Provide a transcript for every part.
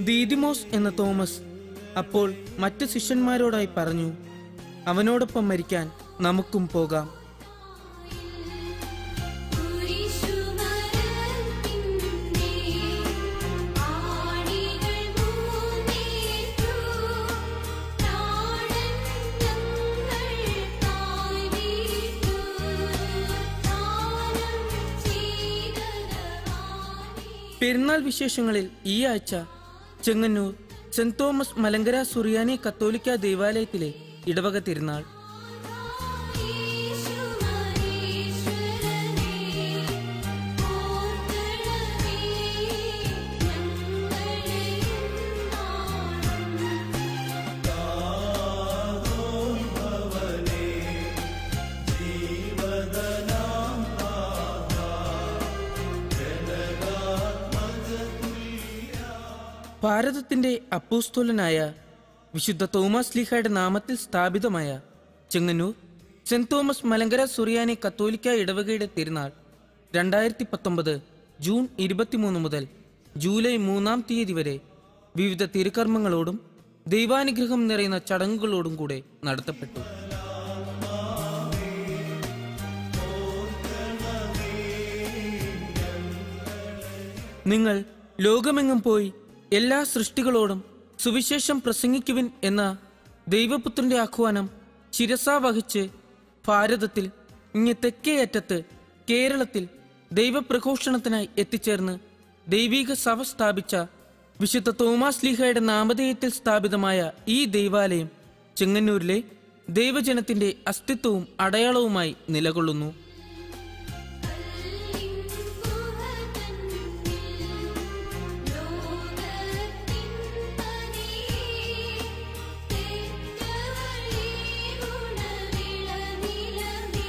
ദീദിമോസ് എന്ന തോമസ് അപ്പോൾ മറ്റ് ശിഷ്യന്മാരോടായി പറഞ്ഞു അവനോടൊപ്പം മരിക്കാൻ നമുക്കും പോകാം കുരിശുമരത്തിൻ്റെ ആണികൾ മൂന്നേറ്റു പ്രാണൻ ഞങ്ങൾക്കായി വിട്ടു ദാനം ചെയ്തതാണേ പെരുന്നാൾ വിശേഷങ്ങളിൽ ഈ ആഴ്ച ചെങ്ങന്നൂർ സെന്റ് തോമസ് മലങ്കര സുറിയാനി കത്തോലിക്ക ദേവാലയത്തിലെ ഇടവക തിരുനാൾ യേശുമരീശ്വരനേ ഓർക്കണമേ ഞങ്ങളെ നാളും ഭാരതത്തിന്റെ അപ്പോസ്തോലനായ വിശുദ്ധ തോമസ് ലീഹയുടെ നാമത്തിൽ സ്ഥാപിതമായ ചെങ്ങന്നൂർ സെന്റ് തോമസ് മലങ്കര സുറിയാനി കത്തോലിക്ക ഇടവകയുടെ തിരുനാൾ രണ്ടായിരത്തി പത്തൊമ്പത് ജൂൺ ഇരുപത്തിമൂന്ന് മുതൽ ജൂലൈ മൂന്നാം തീയതി വരെ വിവിധ തിരുക്കർമ്മങ്ങളോടും ദൈവാനുഗ്രഹം നിറയുന്ന ചടങ്ങുകളോടും കൂടെ നടത്തപ്പെട്ടു നിങ്ങൾ ലോകമെങ്ങും പോയി എല്ലാ സൃഷ്ടികളോടും സുവിശേഷം പ്രസംഗിക്കുവിൻ എന്ന ദൈവപുത്രന്റെ ആഹ്വാനം ശിരസാ വഹിച്ച് ഭാരതത്തിൽ ഇങ്ങ് തെക്കേ അറ്റത്ത് കേരളത്തിൽ ദൈവപ്രഘോഷണത്തിനായി എത്തിച്ചേർന്ന് ദൈവീക സഭ സ്ഥാപിച്ച വിശുദ്ധ തോമാസ് ലീഹയുടെ നാമധേയത്തിൽ സ്ഥാപിതമായ ഈ ദൈവാലയം ചെങ്ങന്നൂരിലെ ദൈവജനത്തിന്റെ അസ്തിത്വവും അടയാളവുമായി നിലകൊള്ളുന്നു കല്ലിൻ ഗുഹതന്നിൽ ലോകത്തിൻ പതിയെ തെറ്റവഴി ഗുണവിളനിലമേ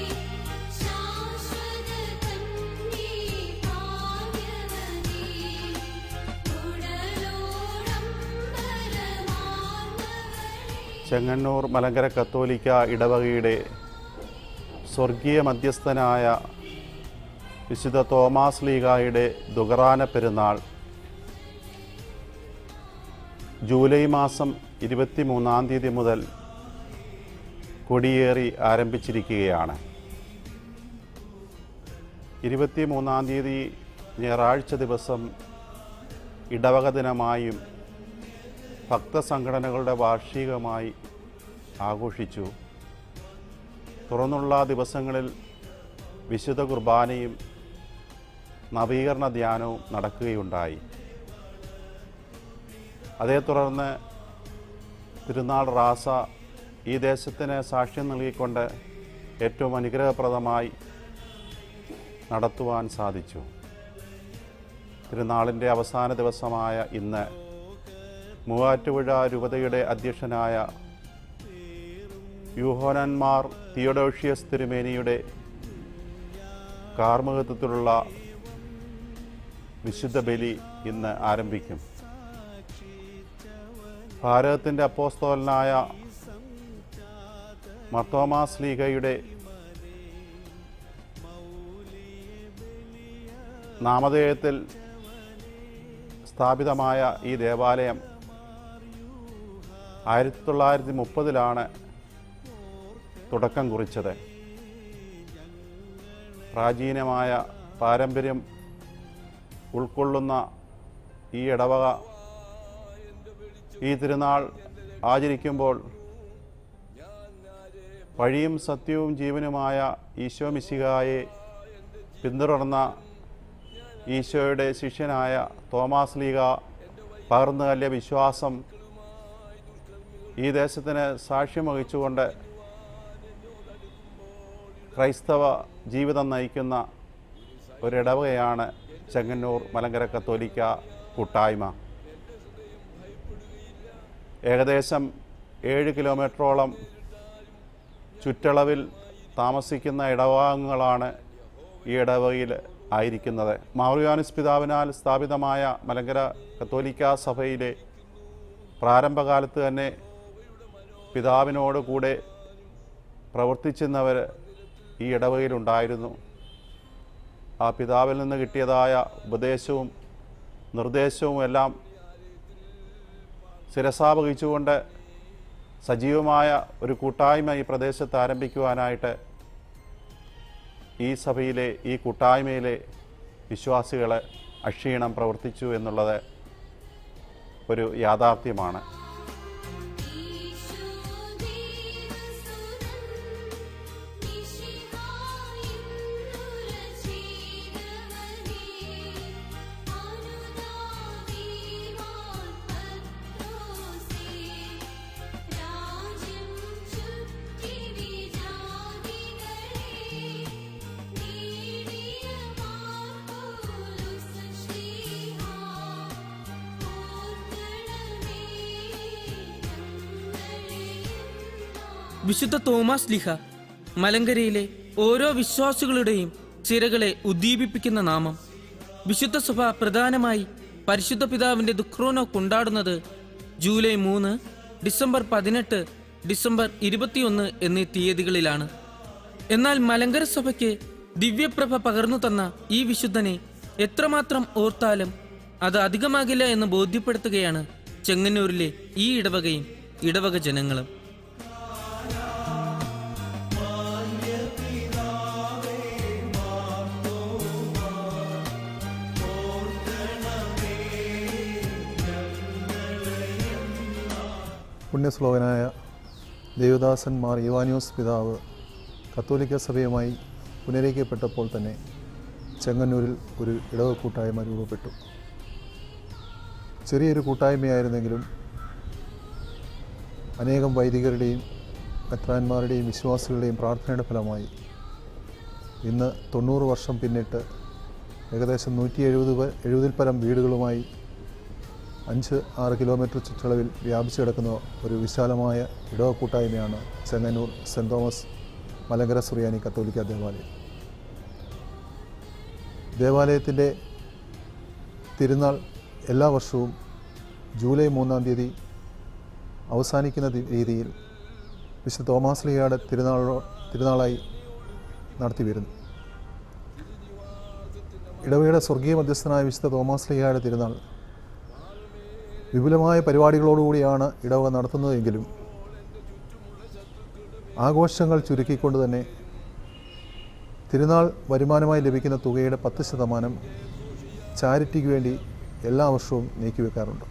ശാശ്വത കന്യേ ഭാഗ്യവതി ഉടലോടം പരമാത്മവളേ ചെങ്ങന്നൂർ മലങ്കര കത്തോലിക്ക ഇടവകയുടെ സ്വർഗീയ മധ്യസ്ഥനായ വിശുദ്ധ തോമാസ് ലീഗായുടെ ദുഗറാന പെരുന്നാൾ ജൂലൈ മാസം ഇരുപത്തി മൂന്നാം തീയതി മുതൽ കൊടിയേറി ആരംഭിച്ചിരിക്കുകയാണ് ഇരുപത്തി മൂന്നാം തീയതി ഞായറാഴ്ച ദിവസം ഇടവക ദിനമായും ഭക്തസംഘടനകളുടെ വാർഷികമായി ആഘോഷിച്ചു തുറന്നുള്ള ദിവസങ്ങളിൽ വിശുദ്ധ കുർബാനയും നവീകരണ ധ്യാനവും നടക്കുകയുണ്ടായി അതേ തുടർന്ന് തിരുനാൾ റാസ ഈ ദേശത്തിന് സാക്ഷ്യം നൽകിക്കൊണ്ട് ഏറ്റവും അനുഗ്രഹപ്രദമായി നടത്തുവാൻ സാധിച്ചു തിരുനാളിൻ്റെ അവസാന ദിവസമായ ഇന്ന് മൂവാറ്റുപുഴ രൂപതയുടെ അധ്യക്ഷനായ യൂഹോനന്മാർ തിയോഡോഷ്യസ് തിരുമേനിയുടെ കാർമുകത്വത്തിലുള്ള വിശുദ്ധ ബലി ഇന്ന് ആരംഭിക്കും ഭാരതത്തിൻ്റെ അപ്പോസ്തോലനായ മർത്തോമാസ് ലീഗയുടെ നാമധേയത്തിൽ സ്ഥാപിതമായ ഈ ദേവാലയം ആയിരത്തി തൊള്ളായിരത്തി മുപ്പതിലാണ് തുടക്കം കുറിച്ചത് പ്രാചീനമായ പാരമ്പര്യം ഉൾക്കൊള്ളുന്ന ഈ ഇടവക ഈ തിരുനാൾ ആചരിക്കുമ്പോൾ വഴിയും സത്യവും ജീവനുമായ ഈശോ മിശിഹായെ പിന്തുടർന്ന ഈശോയുടെ ശിഷ്യനായ തോമാസ് ലീഗ പകർന്നു നൽകിയ വിശ്വാസം ഈ ദേശത്തിന് സാക്ഷ്യം വഹിച്ചുകൊണ്ട് ക്രൈസ്തവ ജീവിതം നയിക്കുന്ന ഒരിടവകയാണ് ചെങ്ങന്നൂർ മലങ്കര കത്തോലിക്ക കൂട്ടായ്മ ഏകദേശം ഏഴ് കിലോമീറ്ററോളം ചുറ്റളവിൽ താമസിക്കുന്ന ഇടവകങ്ങളാണ് ഈ ഇടവകയിൽ ആയിരിക്കുന്നത് മാറിയാനിസ് പിതാവിനാൽ സ്ഥാപിതമായ മലങ്കര കത്തോലിക്ക സഭയിലെ പ്രാരംഭകാലത്ത് തന്നെ പിതാവിനോട് കൂടെ പ്രവർത്തിച്ചിരുന്നവർ ഈ ഇടവകയിലുണ്ടായിരുന്നു ആ പിതാവിൽ നിന്ന് കിട്ടിയതായ ഉപദേശവും നിർദ്ദേശവും എല്ലാം ശിരസാവഹിച്ചുകൊണ്ട് സജീവമായ ഒരു കൂട്ടായ്മ ഈ പ്രദേശത്ത് ആരംഭിക്കുവാനായിട്ട് ഈ സഭയിലെ ഈ കൂട്ടായ്മയിലെ വിശ്വാസികൾ അക്ഷീണം പ്രവർത്തിച്ചു എന്നുള്ളത് ഒരു യാഥാർത്ഥ്യമാണ് വിശുദ്ധ തോമസ് ലിഹ മലങ്കരയിലെ ഓരോ വിശ്വാസികളുടെയും ചിരകളെ ഉദ്ദീപിപ്പിക്കുന്ന നാമം വിശുദ്ധ സഭ പ്രധാനമായി പരിശുദ്ധ പിതാവിന്റെ ദുഃഖ്രോനോ കൊണ്ടാടുന്നത് ജൂലൈ മൂന്ന് ഡിസംബർ പതിനെട്ട് ഡിസംബർ ഇരുപത്തിയൊന്ന് എന്നീ തീയതികളിലാണ് എന്നാൽ മലങ്കര സഭയ്ക്ക് ദിവ്യപ്രഭ പകർന്നു തന്ന ഈ വിശുദ്ധനെ എത്രമാത്രം ഓർത്താലും അത് അധികമാകില്ല എന്ന് ബോധ്യപ്പെടുത്തുകയാണ് ചെങ്ങന്നൂരിലെ ഈ ഇടവകയും ഇടവക ജനങ്ങളും പുണ്യശ്ലോകനായ ദേവദാസൻ മാർ യുവാനിയോസ് പിതാവ് കത്തോലിക്ക സഭയുമായി പുനരയിക്കപ്പെട്ടപ്പോൾ തന്നെ ചെങ്ങന്നൂരിൽ ഒരു ഇടവ കൂട്ടായ്മ രൂപപ്പെട്ടു ചെറിയൊരു കൂട്ടായ്മയായിരുന്നെങ്കിലും അനേകം വൈദികരുടെയും മെത്രാന്മാരുടെയും വിശ്വാസികളുടെയും പ്രാർത്ഥനയുടെ ഫലമായി ഇന്ന് തൊണ്ണൂറ് വർഷം പിന്നിട്ട് ഏകദേശം നൂറ്റി എഴുപത് എഴുപതിൽ പരം വീടുകളുമായി അഞ്ച് ആറ് കിലോമീറ്റർ ചുറ്റളവിൽ വ്യാപിച്ചു കിടക്കുന്ന ഒരു വിശാലമായ ഇടവ കൂട്ടായ്മയാണ് ചെങ്ങന്നൂർ സെൻറ് തോമസ് മലങ്കര സുറിയാനി കത്തോലിക്ക ദേവാലയം ദേവാലയത്തിൻ്റെ തിരുനാൾ എല്ലാ വർഷവും ജൂലൈ മൂന്നാം തീയതി അവസാനിക്കുന്ന തി- രീതിയിൽ വിശുദ്ധ തോമാസ് ലീഗയുടെ തിരുനാളോ തിരുനാളായി നടത്തി വരുന്നു ഇടവയുടെ സ്വർഗീയ മധ്യസ്ഥനായ വിശുദ്ധ തോമാസ് ലീഗയുടെ തിരുനാൾ വിപുലമായ പരിപാടികളോടുകൂടിയാണ് ഇടവക നടത്തുന്നതെങ്കിലും ആഘോഷങ്ങൾ ചുരുക്കിക്കൊണ്ട് തന്നെ തിരുനാൾ വരുമാനമായി ലഭിക്കുന്ന തുകയുടെ പത്ത് ശതമാനം ചാരിറ്റിക്ക് വേണ്ടി എല്ലാ വർഷവും നീക്കിവെക്കാറുണ്ട്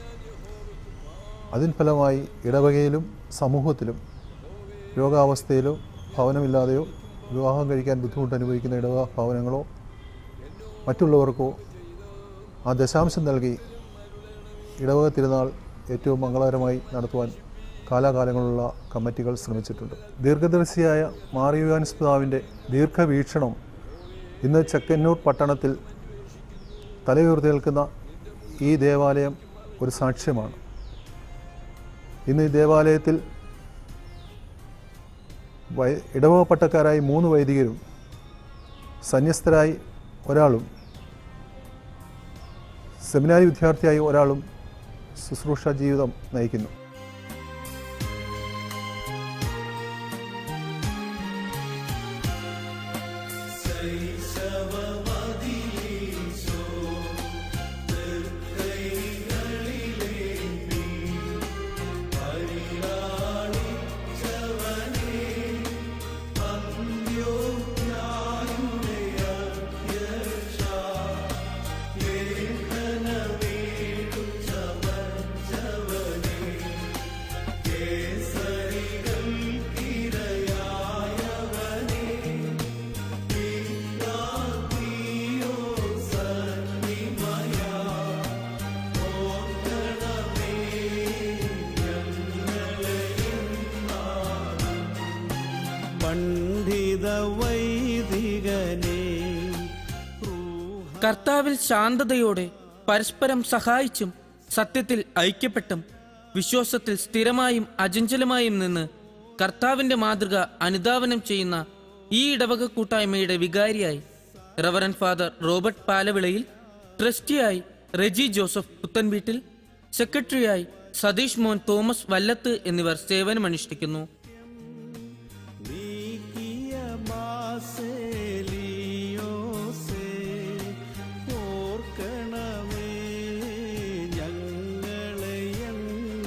അതിൻ ഫലമായി ഇടവകയിലും സമൂഹത്തിലും രോഗാവസ്ഥയിലോ ഭവനമില്ലാതെയോ വിവാഹം കഴിക്കാൻ ബുദ്ധിമുട്ട് അനുഭവിക്കുന്ന ഇടവക ഭവനങ്ങളോ മറ്റുള്ളവർക്കോ ആ ദശാംശം നൽകി ഇടവക തിരുനാൾ ഏറ്റവും മംഗളകരമായി നടത്തുവാൻ കാലാകാലങ്ങളുള്ള കമ്മിറ്റികൾ ശ്രമിച്ചിട്ടുണ്ട് ദീർഘദർശിയായ മാറിയുവാൻസ് പിതാവിൻ്റെ ദീർഘവീക്ഷണം ഇന്ന് ചെക്കന്നൂർ പട്ടണത്തിൽ തലയുയർത്തി നിൽക്കുന്ന ഈ ദേവാലയം ഒരു സാക്ഷ്യമാണ് ഇന്ന് ഈ ദേവാലയത്തിൽ വൈ ഇടവക പട്ടക്കാരായി മൂന്ന് വൈദികരും സന്യസ്തരായി ഒരാളും സെമിനാരി വിദ്യാർത്ഥിയായി ഒരാളും ശുശ്രൂഷ ജീവിതം നയിക്കുന്നു പണ്ഡിത വൈദികനെ കർത്താവിൽ ശാന്തതയോടെ പരസ്പരം സഹായിച്ചും സത്യത്തിൽ ഐക്യപ്പെട്ടും വിശ്വാസത്തിൽ സ്ഥിരമായും അചഞ്ചലമായും നിന്ന് കർത്താവിന്റെ മാതൃക അനുധാവനം ചെയ്യുന്ന ഈ ഇടവക കൂട്ടായ്മയുടെ വികാരിയായി റവറൻ ഫാദർ റോബർട്ട് പാലവിളയിൽ ട്രസ്റ്റിയായി റെജി ജോസഫ് പുത്തൻവീട്ടിൽ സെക്രട്ടറിയായി സതീഷ് മോൻ തോമസ് വല്ലത്ത് എന്നിവർ സേവനമനുഷ്ഠിക്കുന്നു നീക്കിയ മാസേലിയോസേ ഓർക്കണമേ ഞങ്ങളെ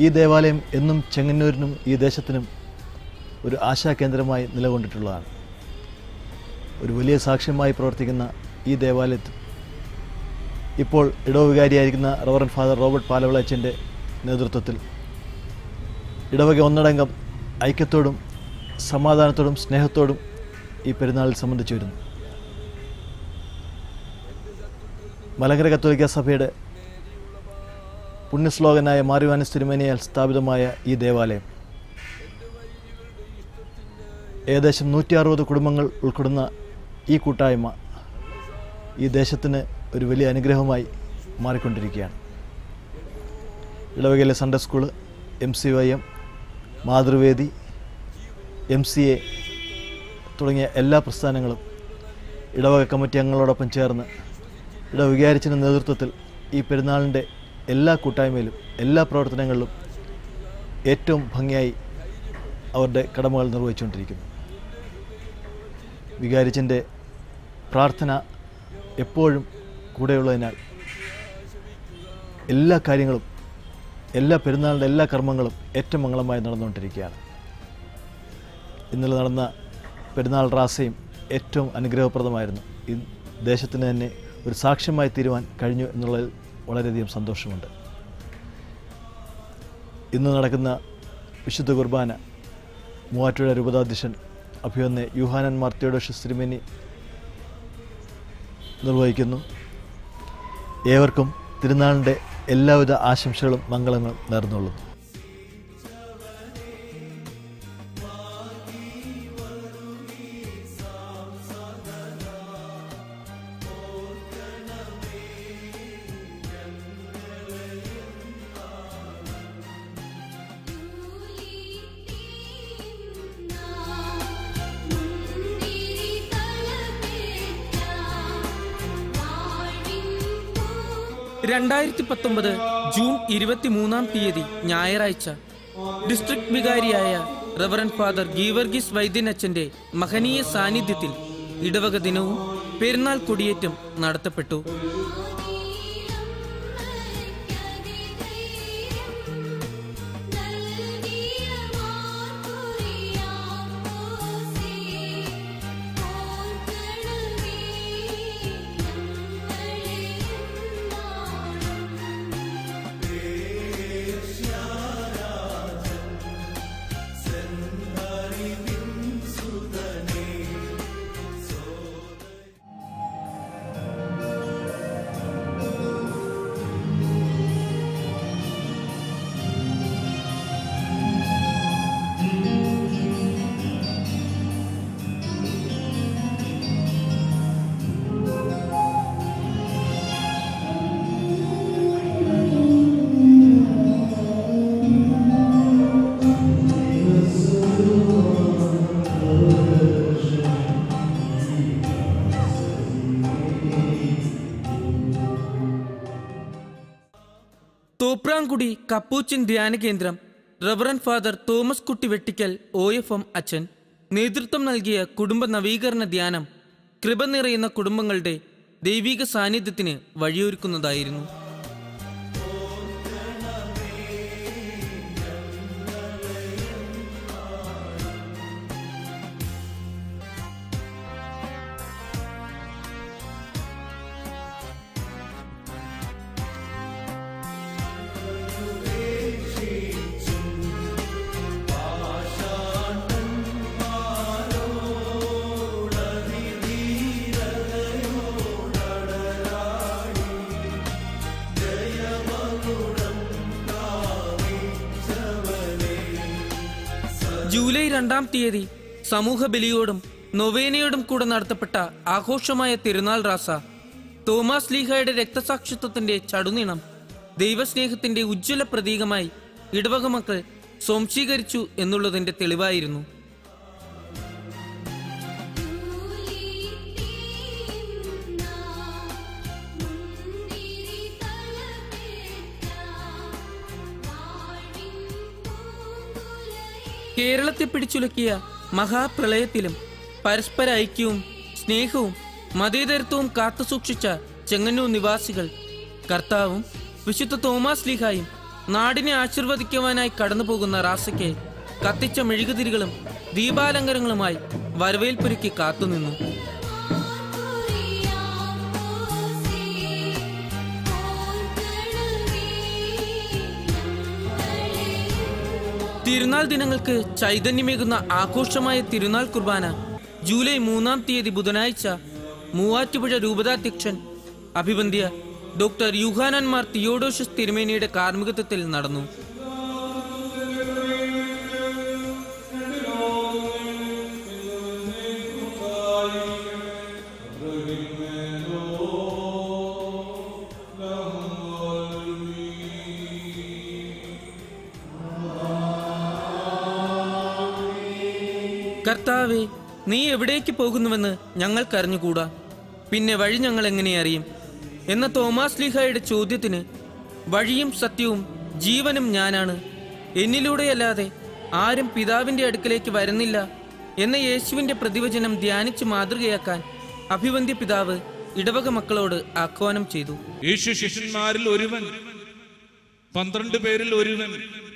ഈ ദേവാലയം എന്നും ചെങ്ങന്നൂരിനും ഈ ദേശത്തിനും ഒരു ആശാകേന്ദ്രമായി നിലകൊണ്ടിട്ടുള്ളതാണ് ഒരു വലിയ സാക്ഷ്യമായി പ്രവർത്തിക്കുന്ന ഈ ദേവാലയത്തിൽ ഇപ്പോൾ ഇടവവികാരിയായിരിക്കുന്ന റവറൻ ഫാദർ റോബർട്ട് പാലവിളച്ചൻ്റെ നേതൃത്വത്തിൽ ഇടവക ഒന്നടങ്കം ഐക്യത്തോടും സമാധാനത്തോടും സ്നേഹത്തോടും ഈ പെരുന്നാളിൽ സംബന്ധിച്ചു വരുന്നു മലങ്കര കത്തോലിക്ക സഭയുടെ പുണ്യശ്ലോകനായ മാറിവാനിസ് തിരുമേനിയാൽ സ്ഥാപിതമായ ഈ ദേവാലയം ഏകദേശം നൂറ്റി അറുപത് കുടുംബങ്ങൾ ഉൾപ്പെടുന്ന ഈ കൂട്ടായ്മ ഈ ദേശത്തിന് ഒരു വലിയ അനുഗ്രഹമായി മാറിക്കൊണ്ടിരിക്കുകയാണ് ഇടവകയിലെ Sunday school M C Y M മാതൃവേദി എം സി എ തുടങ്ങിയ എല്ലാ പ്രസ്ഥാനങ്ങളും ഇടവക കമ്മിറ്റി അംഗങ്ങളോടൊപ്പം ചേർന്ന് ഇടവികാരിച്ചിൻ്റെ നേതൃത്വത്തിൽ ഈ പെരുന്നാളിൻ്റെ എല്ലാ കൂട്ടായ്മയിലും എല്ലാ പ്രവർത്തനങ്ങളിലും ഏറ്റവും ഭംഗിയായി അവരുടെ കടമകൾ നിർവഹിച്ചുകൊണ്ടിരിക്കുന്നു വികാരിച്ചൻ്റെ പ്രാർത്ഥന എപ്പോഴും കൂടെയുള്ളതിനാൽ എല്ലാ കാര്യങ്ങളും എല്ലാ പെരുന്നാളിൻ്റെ എല്ലാ കർമ്മങ്ങളും ഏറ്റവും മംഗളമായി നടന്നുകൊണ്ടിരിക്കുകയാണ് ഇന്നലെ നടന്ന പെരുന്നാൾ റാസയും ഏറ്റവും അനുഗ്രഹപ്രദമായിരുന്നു ഈ ദേശത്തിന് തന്നെ ഒരു സാക്ഷ്യമായി തീരുവാൻ കഴിഞ്ഞു എന്നുള്ളതിൽ വളരെയധികം സന്തോഷമുണ്ട് ഇന്ന് നടക്കുന്ന വിശുദ്ധ കുർബാന മൂവാറ്റുപുഴ രൂപതാധ്യക്ഷൻ അഭിയൊന്ന് യുഹാനൻ മാർത്തിയോഡോഷസ് തിരുമേനി നിർവഹിക്കുന്നു ഏവർക്കും തിരുനാളിൻ്റെ എല്ലാവിധ ആശംസകളും മംഗളങ്ങളും നേർന്നുകൊള്ളുന്നു രണ്ടായിരത്തി പത്തൊമ്പത് ജൂൺ ഇരുപത്തിമൂന്നാം തീയതി ഞായറാഴ്ച ഡിസ്ട്രിക്ട് വികാരിയായ റവറൻ ഫാദർ ഗീവർഗീസ് വൈദ്യനച്ചന്റെ മഹനീയ സാന്നിധ്യത്തിൽ ഇടവക ദിനവും പെരുന്നാൾ കൊടിയേറ്റം നടത്തപ്പെട്ടു തോപ്രാംകുടി കപ്പൂച്ചിൻ ധ്യാന കേന്ദ്രം റവറൻ ഫാദർ തോമസ് കുട്ടി വെട്ടിക്കൽ ഒ എഫ് എം അച്ഛൻ നേതൃത്വം നൽകിയ കുടുംബ നവീകരണ ധ്യാനം കൃപ നിറയുന്ന കുടുംബങ്ങളുടെ ദൈവിക സാന്നിധ്യത്തിന് വഴിയൊരുക്കുന്നതായിരുന്നു ജൂലൈ രണ്ടാം തീയതി സമൂഹ ബലിയോടും നൊവേനയോടും കൂടെ നടത്തപ്പെട്ട ആഘോഷമായ തിരുനാൾ റാസ തോമാസ് ലീഹയുടെ രക്തസാക്ഷിത്വത്തിന്റെ ചടുനിണം ദൈവസ്നേഹത്തിന്റെ ഉജ്ജ്വല പ്രതീകമായി ഇടവക മക്കൾ സ്വാംശീകരിച്ചു എന്നുള്ളതിന്റെ തെളിവായിരുന്നു കേരളത്തെ പിടിച്ചുലക്കിയ മഹാപ്രളയത്തിലും പരസ്പര ഐക്യവും സ്നേഹവും മതേതരത്വവും കാത്തുസൂക്ഷിച്ച ചെങ്ങന്നൂർ നിവാസികൾ കർത്താവും വിശുദ്ധ തോമാസ് ലീഹായും നാടിനെ ആശീർവദിക്കുവാനായി കടന്നു പോകുന്ന റാസയ്ക്ക് കത്തിച്ച മെഴുകുതിരികളും ദീപാലങ്കരങ്ങളുമായി വരവേൽപ്പൊരുക്കി കാത്തുനിന്നു തിരുനാൾ ദിനങ്ങൾക്ക് ചൈതന്യമേകുന്ന ആഘോഷമായ തിരുനാൾ കുർബാന ജൂലൈ മൂന്നാം തീയതി ബുധനാഴ്ച മൂവാറ്റുപുഴ രൂപതാധ്യക്ഷൻ അഭിബന്ധ്യ ഡോക്ടർ യുഹാനന്മാർ തിയോഡോഷ്യസ് തിരുമേനിയുടെ കാർമ്മികത്വത്തിൽ നടന്നു കർത്താവെ നീ എവിടേക്ക് പോകുന്നുവെന്ന് ഞങ്ങൾക്കറിഞ്ഞുകൂടാ പിന്നെ വഴി ഞങ്ങൾ എങ്ങനെ അറിയും എന്ന തോമാസ് ലീഹായുടെ ചോദ്യത്തിന് വഴിയും സത്യവും ജീവനും ഞാനാണ് എന്നിലൂടെയല്ലാതെ ആരും പിതാവിന്റെ അടുക്കലേക്ക് വരുന്നില്ല എന്ന യേശുവിന്റെ പ്രതിവചനം ധ്യാനിച്ച് മാതൃകയാക്കാൻ അഭിവന്ദ്യ പിതാവ് ഇടവക മക്കളോട് ആഹ്വാനം ചെയ്തു യേശു ശിഷ്യന്മാരിൽ ഒരുവൻ പന്ത്രണ്ട് പേരിൽ ഒരുവൻ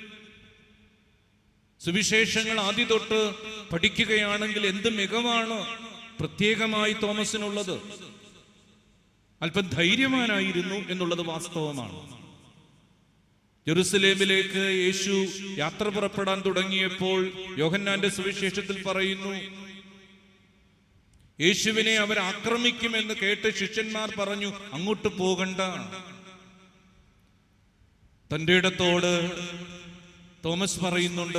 സുവിശേഷങ്ങൾ ആദ്യ തൊട്ട് പഠിക്കുകയാണെങ്കിൽ എന്ത് മികവാണ് പ്രത്യേകമായി തോമസിനുള്ളത് അല്പം ധൈര്യവാനായിരുന്നു എന്നുള്ളത് വാസ്തവമാണ് ജെറുസലേമിലേക്ക് യേശു യാത്ര പുറപ്പെടാൻ തുടങ്ങിയപ്പോൾ യോഹന്നാന്റെ സുവിശേഷത്തിൽ പറയുന്നു യേശുവിനെ അവർ ആക്രമിക്കുമെന്ന് കേട്ട് ശിഷ്യന്മാർ പറഞ്ഞു അങ്ങോട്ട് പോകണ്ട തന്റെ ഇടത്തോട് തോമസ് പറയുന്നുണ്ട്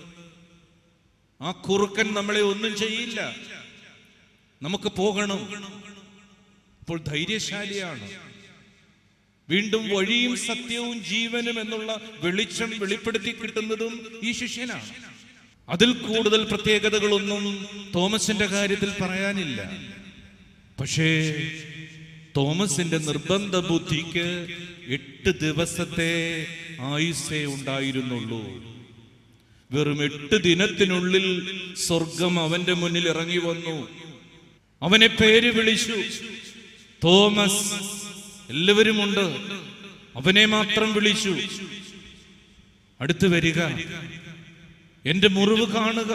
ആ കുറുക്കൻ നമ്മളെ ഒന്നും ചെയ്യില്ല നമുക്ക് പോകണം അപ്പോൾ ധൈര്യശാലിയാണ് വീണ്ടും വഴിയും സത്യവും ജീവനും എന്നുള്ള വെളിച്ചം വെളിപ്പെടുത്തി കിട്ടുന്നതും ഈ ശിഷ്യനാണ് അതിൽ കൂടുതൽ പ്രത്യേകതകളൊന്നും തോമസിന്റെ കാര്യത്തിൽ പറയാനില്ല പക്ഷേ തോമസിന്റെ നിർബന്ധ ബുദ്ധിക്ക് എട്ട് ദിവസത്തെ ആയുസ്സേ ഉണ്ടായിരുന്നുള്ളൂ വെറും എട്ട് ദിനത്തിനുള്ളിൽ സ്വർഗം അവന്റെ മുന്നിൽ ഇറങ്ങി വന്നു അവനെ പേര് വിളിച്ചു തോമസ് എല്ലാവരുമുണ്ട് അവനെ മാത്രം വിളിച്ചു അടുത്ത് വരിക എന്റെ മുറിവ് കാണുക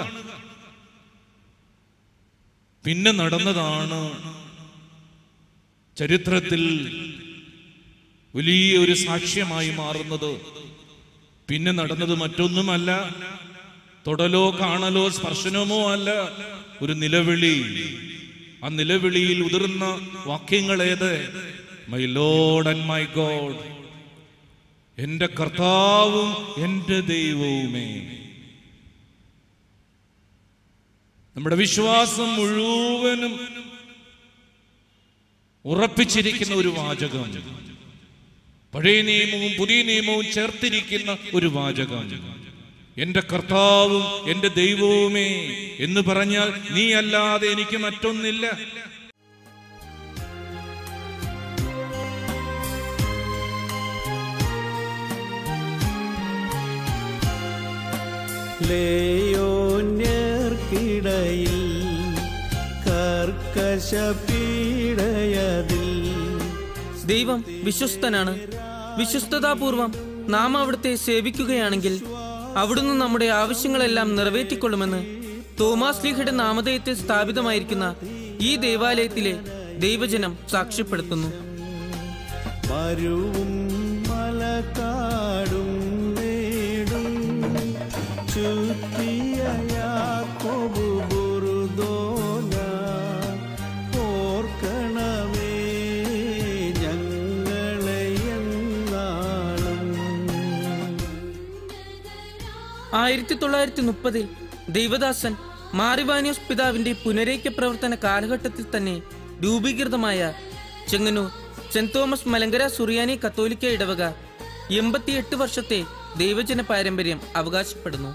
പിന്നെ നടന്നതാണ് ചരിത്രത്തിൽ വലിയ ഒരു സാക്ഷ്യമായി മാറുന്നത് പിന്നെ നടന്നത് മറ്റൊന്നുമല്ല തൊടലോ കാണലോ സ്പർശനമോ അല്ല ഒരു നിലവിളി ആ നിലവിളിയിൽ ഉതിർന്ന വാക്യങ്ങൾ ഏത് my Lord and my God എന്റെ കർത്താവും എന്റെ ദൈവവുമേ നമ്മുടെ വിശ്വാസം മുഴുവനും ഉറപ്പിച്ചിരിക്കുന്ന ഒരു വാചകം പഴയ നിയമവും പുതിയ നിയമവും ചേർത്തിരിക്കുന്ന ഒരു വാചകം എന്റെ കർത്താവും എന്റെ ദൈവവുമേ എന്ന് പറഞ്ഞാൽ നീ അല്ലാതെ എനിക്ക് മറ്റൊന്നില്ല ലേയോന്യർക്കിടയിൽ കർക്കശ പീഡയതിൽ ദൈവം വിശ്വസ്തനാണ് വിശ്വസ്തതാപൂർവം നാം അവിടുത്തെ സേവിക്കുകയാണെങ്കിൽ അവിടുന്ന് നമ്മുടെ ആവശ്യങ്ങളെല്ലാം നിറവേറ്റിക്കൊള്ളുമെന്ന് തോമാസ് ലീഹയുടെ നാമധേയത്തിൽ സ്ഥാപിതമായിരിക്കുന്ന ഈ ദേവാലയത്തിലെ ദൈവജനം സാക്ഷ്യപ്പെടുത്തുന്നു മരുവും മലക്കാടും നേടും ചുറ്റിയ യാക്കോബു ബുറുദോന ഓർക്കണമേ ഞങ്ങളെ എന്നാളും ആയിരത്തി തൊള്ളായിരത്തി മുപ്പതിൽ ദൈവദാസൻ മാറിവാനിയോസ് പിതാവിന്റെ പുനരേക്യ പ്രവർത്തന കാലഘട്ടത്തിൽ തന്നെ രൂപീകൃതമായ ചെങ്ങന്നൂർ സെന്റ് തോമസ് മലങ്കര സുറിയാനി കത്തോലിക്ക ഇടവക എൺപത്തിയെട്ട് വർഷത്തെ ദൈവജന പാരമ്പര്യം അവകാശപ്പെടുന്നു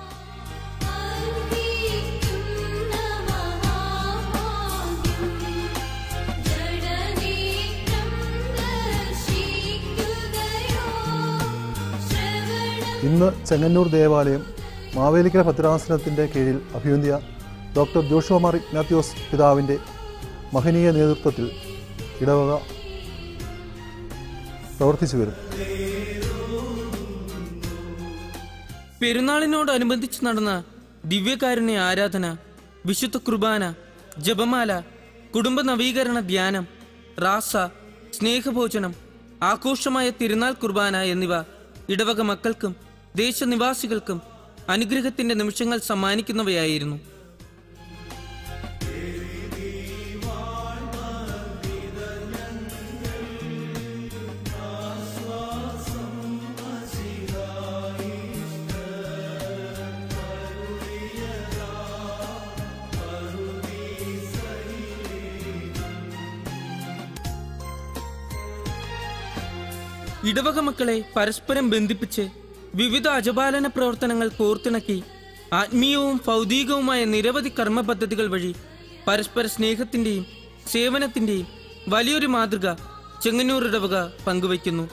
ഇന്ന് ചെങ്ങന്നൂർ ദേവാലയം മാവേലിക്കര ഭദ്രാസനത്തിൻ്റെ കീഴിൽ അഭിവന്ധ്യ ഡോക്ടർ ജോഷുമാർ ഇഗ്നാത്യോസ് പിതാവിൻ്റെ മഹനീയ നേതൃത്വത്തിൽ ഇടവക പ്രവർത്തിച്ചു വരും പെരുന്നാളിനോടനുബന്ധിച്ച് നടന്ന ദിവ്യകാരുണ്യ ആരാധന വിശുദ്ധ കുർബാന ജപമാല കുടുംബ നവീകരണ ധ്യാനം റാസ സ്നേഹഭോജനം ആഘോഷമായ തിരുനാൾ കുർബാന എന്നിവ ഇടവക മക്കൾക്കും ദേശനിവാസികൾക്കും അനുഗ്രഹത്തിന്റെ നിമിഷങ്ങൾ സമ്മാനിക്കുന്നവയായിരുന്നു ഇടവക മക്കളെ പരസ്പരം ബന്ധിപ്പിച്ച് വിവിധ അജപാലന പ്രവർത്തനങ്ങൾ കോർത്തിണക്കി ആത്മീയവും ഭൗതികവുമായ നിരവധി കർമ്മ പദ്ധതികൾ വഴി പരസ്പര സ്നേഹത്തിന്റെയും സേവനത്തിന്റെയും വലിയൊരു മാതൃക ചെങ്ങന്നൂർ ഇടവക പങ്കുവയ്ക്കുന്നു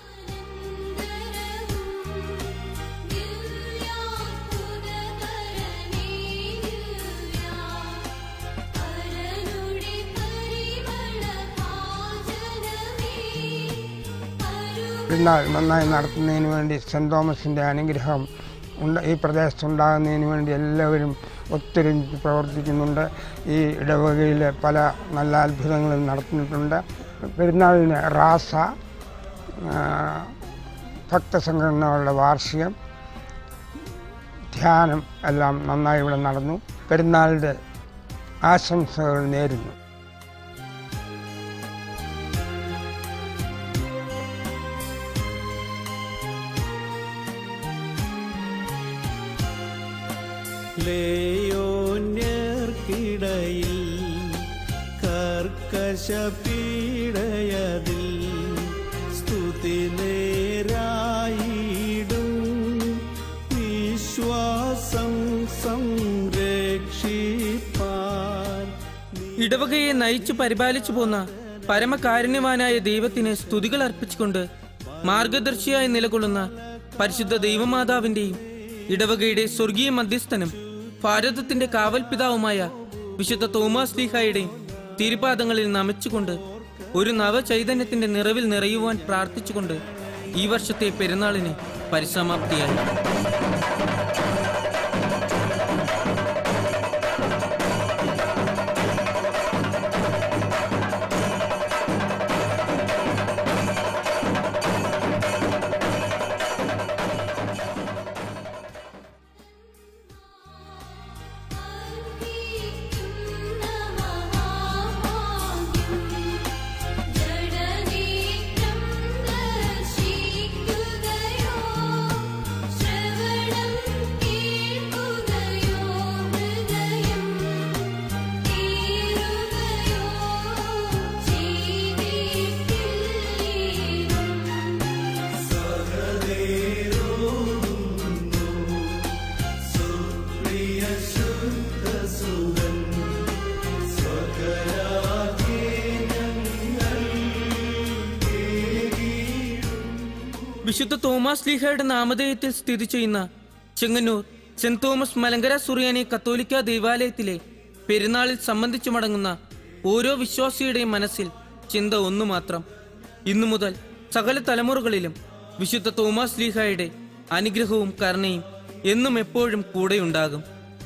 പെരുന്നാൾ നന്നായി നടത്തുന്നതിന് വേണ്ടി സെൻറ് തോമസിൻ്റെ അനുഗ്രഹം ഉണ്ട് ഈ പ്രദേശത്തുണ്ടാകുന്നതിന് വേണ്ടി എല്ലാവരും ഒത്തൊരുമിച്ച് പ്രവർത്തിക്കുന്നുണ്ട് ഈ ഇടവകയിൽ പല നല്ല അത്ഭുതങ്ങളും നടത്തുന്നിട്ടുണ്ട് പെരുന്നാളിന് റാസ ആ, ഭക്തസംഘടനകളുടെ വാർഷികം ധ്യാനം എല്ലാം നന്നായി ഇവിടെ നടന്നു പെരുന്നാളിൻ്റെ ആശംസകൾ നേരുന്നു ലേയോന്യർക്കിടയിൽ കർക്കശ പീഡയതിൽ സ്തുതി നേരായിടും വിശ്വാസം സംരക്ഷിപ്പാൻ ഇടവകയെ നയിച്ചു പരിപാലിച്ചു പോന്ന പരമകാരുണ്യവാനായ ദൈവത്തിന് സ്തുതികൾ അർപ്പിച്ചുകൊണ്ട് മാർഗദർശിയായി നിലകൊള്ളുന്ന പരിശുദ്ധ ദൈവമാതാവിന്റെയും ഇടവകയുടെ സ്വർഗീയ മധ്യസ്ഥനും ഭാരതത്തിന്റെ കാവൽപിതാവുമായ വിശുദ്ധ തോമാസ് ലീഹായുടെയും തിരുപാദങ്ങളിൽ നമിച്ചുകൊണ്ട് ഒരു നവചൈതന്യത്തിന്റെ നിറവിൽ നിറയുവാൻ പ്രാർത്ഥിച്ചുകൊണ്ട് ഈ വർഷത്തെ പെരുന്നാളിന് പരിസമാപ്തിയായി ജഡനീക്കം ദർശിക്കുകയോ ശ്രവണം കേൾക്കുകയോ ഹൃദയം തീരുകയോ ചെയ്തിട്ടില്ലേനും വിശുദ്ധ തോമസ് ലീഹയുടെ നാമധേയത്തിൽ സ്ഥിതി ചെയ്യുന്ന ചെങ്ങന്നൂർ സെന്റ് തോമസ് മലങ്കര സുറിയാനി കത്തോലിക്ക ദേവാലയത്തിലെ പെരുന്നാളിൽ സംബന്ധിച്ചു മടങ്ങുന്ന ഓരോ വിശ്വാസിയുടെയും മനസ്സിൽ ചിന്ത ഒന്നു മാത്രം ഇന്നു മുതൽ സകല തലമുറകളിലും വിശുദ്ധ തോമസ് ലീഹായുടെ അനുഗ്രഹവും കരുണയും എന്നും എപ്പോഴും കൂടെയുണ്ടാകും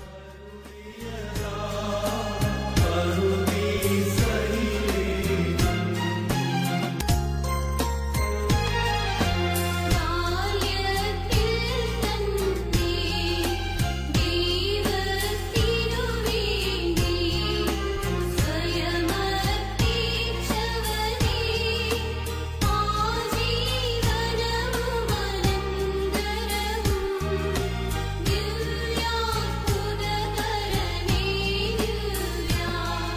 ബാല്യത്തിൽ തന്നെ ദൈവത്തിനു വേണ്ടി സ്വയമർപ്പിച്ചവനേ ആജീവനമനന്തരവും ദിവ്യാത്ഭുതകരനേ ദിവ്യാ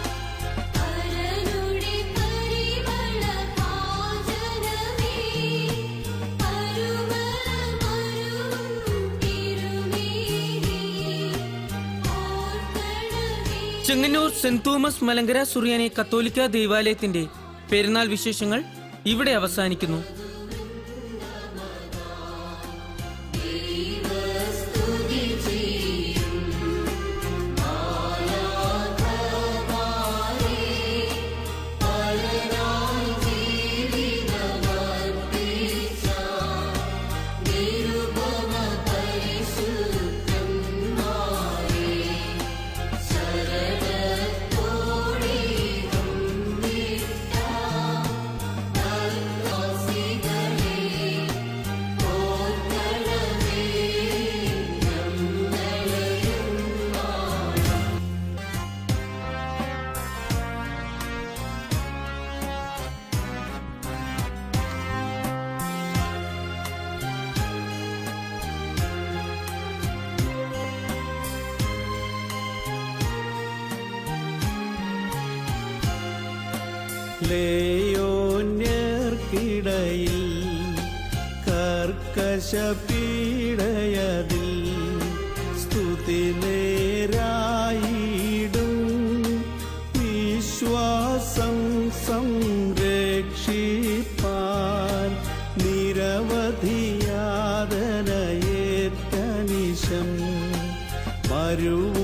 പരനുടെ പരിമള ഭാജനമേ അരുമലമരുവും തിരുമേനി ഓർക്കണമേ ചെങ്ങന്നൂർ സെന്റ് തോമസ് മലങ്കര സുറിയാനി കത്തോലിക്ക ദേവാലയത്തിന്റെ പെരുന്നാൾ വിശേഷങ്ങൾ ഇവിടെ അവസാനിക്കുന്നു സ്തുതി ചെയ്യും മാലാഖമാരേ പരനായി ജീവിതമർപ്പിച്ച നിരുപമ പരിശുദ്ധ ലേയോന്യർക്കിടയിൽ കർക്കശ പീഡയതിൽ സ്തുതി നേരായിടും വിശ്വാസം സംരക്ഷിപ്പാൻ നിരവധിയാതനയേറ്റനിശം മരുവ